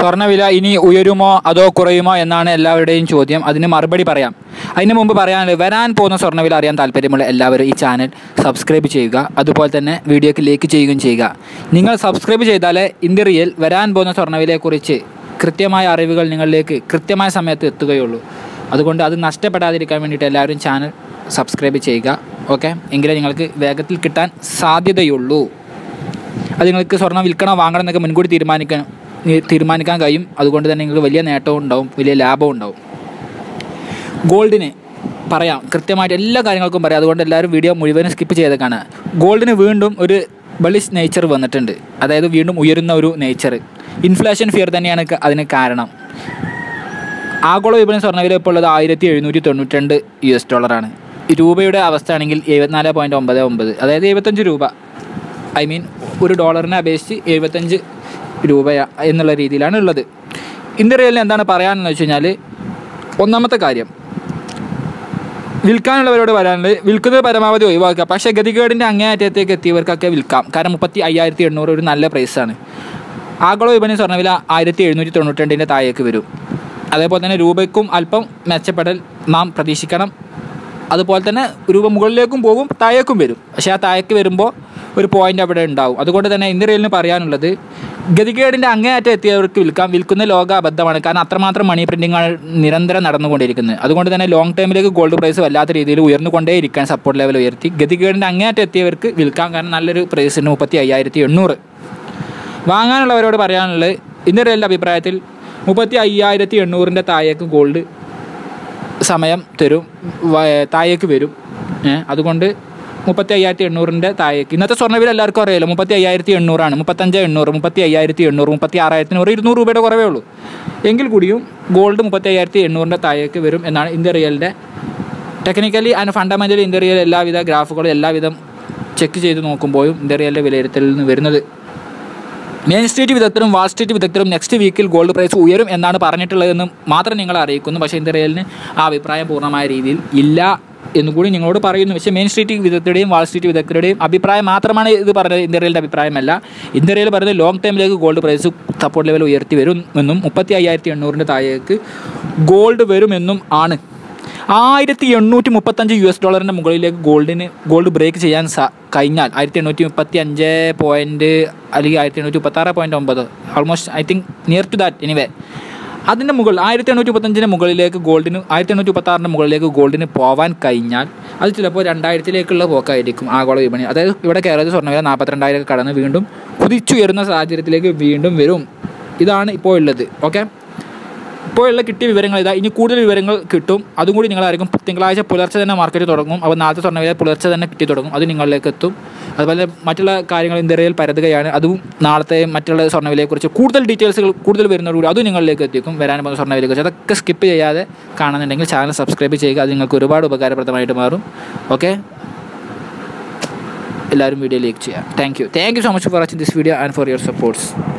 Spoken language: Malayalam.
സ്വർണ്ണവില ഇനി ഉയരുമോ അതോ കുറയുമോ എന്നാണ് എല്ലാവരുടെയും ചോദ്യം അതിന് മറുപടി പറയാം അതിന് മുമ്പ് പറയാനുള്ളത് വരാൻ പോകുന്ന സ്വർണ്ണവില അറിയാൻ താല്പര്യമുള്ള എല്ലാവരും ഈ ചാനൽ സബ്സ്ക്രൈബ് ചെയ്യുക അതുപോലെ തന്നെ വീഡിയോക്ക് ലൈക്ക് ചെയ്യുകയും ചെയ്യുക നിങ്ങൾ സബ്സ്ക്രൈബ് ചെയ്താലേ ഇന്ത്യ റിയൽ വരാൻ പോകുന്ന സ്വർണ്ണവിലയെക്കുറിച്ച് കൃത്യമായ അറിവുകൾ നിങ്ങളിലേക്ക് കൃത്യമായ സമയത്ത് എത്തുകയുള്ളൂ അതുകൊണ്ട് അത് നഷ്ടപ്പെടാതിരിക്കാൻ വേണ്ടിയിട്ട് എല്ലാവരും ചാനൽ സബ്സ്ക്രൈബ് ചെയ്യുക ഓക്കെ എങ്കിലേ നിങ്ങൾക്ക് വേഗത്തിൽ കിട്ടാൻ സാധ്യതയുള്ളൂ അത് നിങ്ങൾക്ക് സ്വർണ്ണം വിൽക്കണോ വാങ്ങണം എന്നൊക്കെ മുൻകൂട്ടി തീരുമാനിക്കാൻ നി- തീരുമാനിക്കാൻ കഴിയും അതുകൊണ്ട് തന്നെ നിങ്ങൾക്ക് വലിയ നേട്ടവും ഉണ്ടാവും വലിയ ലാഭവും ഉണ്ടാവും ഗോൾഡിന് പറയാം കൃത്യമായിട്ട് എല്ലാ കാര്യങ്ങൾക്കും പറയാം അതുകൊണ്ട് എല്ലാവരും വീഡിയോ മുഴുവനും സ്കിപ്പ് ചെയ്തേക്കാണ് ഗോൾഡിന് വീണ്ടും ഒരു ബളിഷ് നേച്ചർ വന്നിട്ടുണ്ട് അതായത് വീണ്ടും ഉയരുന്ന ഒരു നേച്ചർ ഇൻഫ്ലേഷൻ ഫിയർ തന്നെയാണ് ക- അതിന് കാരണം ആഗോള വിപണി സ്വർണ്ണവില ഇപ്പോൾ ഉള്ളത് ആയിരത്തി എഴുന്നൂറ്റി തൊണ്ണൂറ്റി രണ്ട് യു എസ് ഡോളറാണ് രൂപയുടെ അവസ്ഥ ആണെങ്കിൽ എഴുപത്തിനാല് പോയിൻറ്റ് ഒമ്പത് ഒമ്പത് അതായത് എഴുപത്തഞ്ച് രൂപ ഐ മീൻ ഒരു ഡോളറിനെ അപേക്ഷിച്ച് എഴുപത്തഞ്ച് രൂപ എന്നുള്ള രീതിയിലാണ് ഉള്ളത് ഇന്ത്യ റിയലിന് എന്താണ് പറയാനെന്ന് വെച്ച് കഴിഞ്ഞാൽ ഒന്നാമത്തെ കാര്യം വിൽക്കാനുള്ളവരോട് പറയാനുള്ളത് വിൽക്കുന്നത് പരമാവധി ഒഴിവാക്കുക പക്ഷേ ഗതികേടിൻ്റെ അങ്ങേയറ്റത്തേക്ക് എത്തിയവർക്കൊക്കെ വിൽക്കാം കാരണം മുപ്പത്തി അയ്യായിരത്തി എണ്ണൂറ് ഒരു നല്ല പ്രൈസാണ് ആഗോള വിപണി സ്വർണ്ണവില ആയിരത്തി എഴുന്നൂറ്റി തൊണ്ണൂറ്റി രണ്ടിൻ്റെ താഴേക്ക് വരും അതേപോലെ തന്നെ രൂപയ്ക്കും അല്പം മെച്ചപ്പെടൽ നാം പ്രതീക്ഷിക്കണം അതുപോലെ തന്നെ രൂപ മുകളിലേക്കും പോകും താഴേക്കും വരും പക്ഷേ ആ താഴേക്ക് വരുമ്പോൾ ഒരു പോയിന്റ് അവിടെ ഉണ്ടാവും അതുകൊണ്ട് തന്നെ ഇന്ത്യ റെയിലിന് പറയാനുള്ളത് ഗതികേടിൻ്റെ അങ്ങേയറ്റം എത്തിയവർക്ക് വിൽക്കാം വിൽക്കുന്ന ലോക അബദ്ധമാണ് കാരണം അത്രമാത്രം മണി പ്രിൻറ്റിങ്ങാണ് നിരന്തരം നടന്നുകൊണ്ടിരിക്കുന്നത് അതുകൊണ്ട് തന്നെ ലോങ് ടൈമിലേക്ക് ഗോൾഡ് പ്രൈസ് വല്ലാത്ത രീതിയിൽ ഉയർന്നുകൊണ്ടേയിരിക്കാൻ സപ്പോർട്ട് ലെവൽ ഉയർത്തി ഗതികേടിൻ്റെ അങ്ങേയറ്റം എത്തിയവർക്ക് വിൽക്കാം കാരണം നല്ലൊരു പ്രൈസിന് മുപ്പത്തി അയ്യായിരത്തി എണ്ണൂറ് വാങ്ങാനുള്ളവരോട് പറയാനുള്ളത് ഇന്ത്യ റെയിലിൻ്റെ അഭിപ്രായത്തിൽ മുപ്പത്തി അയ്യായിരത്തി എണ്ണൂറിൻ്റെ താഴേക്ക് ഗോൾഡ് സമയം തരും വ- താഴേക്ക് വരും ഏ, അതുകൊണ്ട് മുപ്പത്തി അയ്യായിരത്തി എണ്ണൂറിൻ്റെ താഴേക്ക് ഇന്നത്തെ സ്വർണ്ണവില എല്ലാവർക്കും അറിയാലോ മുപ്പത്തി അയ്യായിരത്തി എണ്ണൂറാണ് മുപ്പത്തഞ്ച് എണ്ണൂറ് മുപ്പത്തി അയ്യായിരത്തി എണ്ണൂറ് മുപ്പത്തി ആറായിരത്തി എണ്ണൂറ് ഇരുന്നൂറ് രൂപയുടെ കുറവേ ഉള്ളൂ എങ്കിൽ കൂടിയും ഗോൾഡ് മുപ്പത്തി അയ്യായിരത്തി എണ്ണൂറിൻ്റെ താഴേക്ക് വരും എന്നാണ് ഇന്ത്യ റിയലിൻ്റെ technically and fundamentally India real എല്ലാവിധ ഗ്രാഫുകളും എല്ലാവിധം ചെക്ക് ചെയ്ത് നോക്കുമ്പോഴും ഇന്ത്യ റിയലിൻ്റെ വിലയിരുത്തലിൽ നിന്ന് വരുന്നത് മെയിൻ സ്ട്രീറ്റ് വിദഗ്ധരും വാൾ സ്ട്രീറ്റ് വിദഗ്ധരും നെക്സ്റ്റ് വീക്കിൽ ഗോൾഡ് പ്രൈസ് ഉയരും എന്നാണ് പറഞ്ഞിട്ടുള്ളതെന്നും മാത്രം നിങ്ങളെ അറിയിക്കുന്നു പക്ഷേ ഇന്ത്യ റിയലിന് ആ അഭിപ്രായം പൂർണ്ണമായ രീതിയിൽ ഇല്ല എന്നുകൂടി നിങ്ങളോട് പറയുന്നു പക്ഷേ മെയിൻ സ്ട്രീറ്റ് വിദഗ്ധരുടെയും വാൾ സ്ട്രീറ്റ് വിദഗ്ധരുടെയും അഭിപ്രായം മാത്രമാണ് ഇത് പറഞ്ഞത് ഇന്ത്യ റിയലിൻ്റെ അഭിപ്രായമല്ല ഇന്ത്യ റിയൽ പറയുന്നത് ലോങ് ടൈമിലേക്ക് ഗോൾഡ് പ്രൈസ് സപ്പോർട്ട് ലെവൽ ഉയർത്തി വരുമെന്നും മുപ്പത്തി അയ്യായിരത്തി എണ്ണൂറിൻ്റെ താഴേക്ക് ഗോൾഡ് വരുമെന്നും ആണ് ആയിരത്തി എണ്ണൂറ്റി മുപ്പത്തഞ്ച് യു എസ് ഡോളറിൻ്റെ മുകളിലേക്ക് ഗോൾഡിന് ഗോൾഡ് ബ്രേക്ക് ചെയ്യാൻ സാ കഴിഞ്ഞാൽ ആയിരത്തി എണ്ണൂറ്റി മുപ്പത്തി അഞ്ച് പോയിൻറ്റ് അല്ലെങ്കിൽ ആയിരത്തി എണ്ണൂറ്റി മുപ്പത്താറ് പോയിൻറ്റ് ഒമ്പത് almost I think near to that anyway അതിൻ്റെ മുകളിൽ ആയിരത്തി എണ്ണൂറ്റി മുപ്പത്തഞ്ചിന് മുകളിലേക്ക് ഗോൾഡിന് ആയിരത്തി എണ്ണൂറ്റി മുപ്പത്താറിൻ്റെ മുകളിലേക്ക് ഗോൾഡിന് പോകാൻ കഴിഞ്ഞാൽ അത് ചിലപ്പോൾ രണ്ടായിരത്തിലേക്കുള്ള പോക്കായിരിക്കും ആഗോള വിപണി അതായത് ഇവിടെ കേരളത്തിൽ സ്വർണ്ണവില നാൽപ്പത്തിരണ്ടായിരം കടന്ന് വീണ്ടും കുതിച്ചുയരുന്ന സാഹചര്യത്തിലേക്ക് വീണ്ടും വരും ഇതാണ് ഇപ്പോൾ ഉള്ളത് ഓക്കെ ഇപ്പോഴുള്ള കിട്ടിയ വിവരങ്ങൾ ഇതാ ഇനി കൂടുതൽ വിവരങ്ങൾ കിട്ടും അതും കൂടി നിങ്ങളായിരിക്കും തിങ്കളാഴ്ച പുലർച്ചെ തന്നെ മാർക്കറ്റ് തുടങ്ങും അപ്പോൾ നാളത്തെ സ്വർണ്ണവില പുലർച്ചെ തന്നെ കിട്ടി തുടങ്ങും അത് നിങ്ങളിലേക്ക് എത്തും അതുപോലെ മറ്റുള്ള കാര്യങ്ങൾ ഇന്ത്യയിൽ പരതുകയാണ് അതും നാളത്തെ മറ്റുള്ള സ്വർണ്ണവിലയെക്കുറിച്ച് കൂടുതൽ ഡീറ്റെയിൽസുകൾ കൂടുതൽ വരുന്നതോടുകൂടി അതും നിങ്ങളിലേക്ക് എത്തിക്കും വരാൻ പോകുന്ന സ്വർണ്ണവിലയെക്കുറിച്ച് അതൊക്കെ സ്കിപ്പ് ചെയ്യാതെ കാണുന്നുണ്ടെങ്കിൽ ചാനൽ സബ്സ്ക്രൈബ് ചെയ്യുക അത് നിങ്ങൾക്ക് ഒരുപാട് ഉപകാരപ്രദമായിട്ട് മാറും ഓക്കെ എല്ലാവരും വീഡിയോ ലൈക്ക് ചെയ്യുക thank you thank you so much for watching this video and for your supports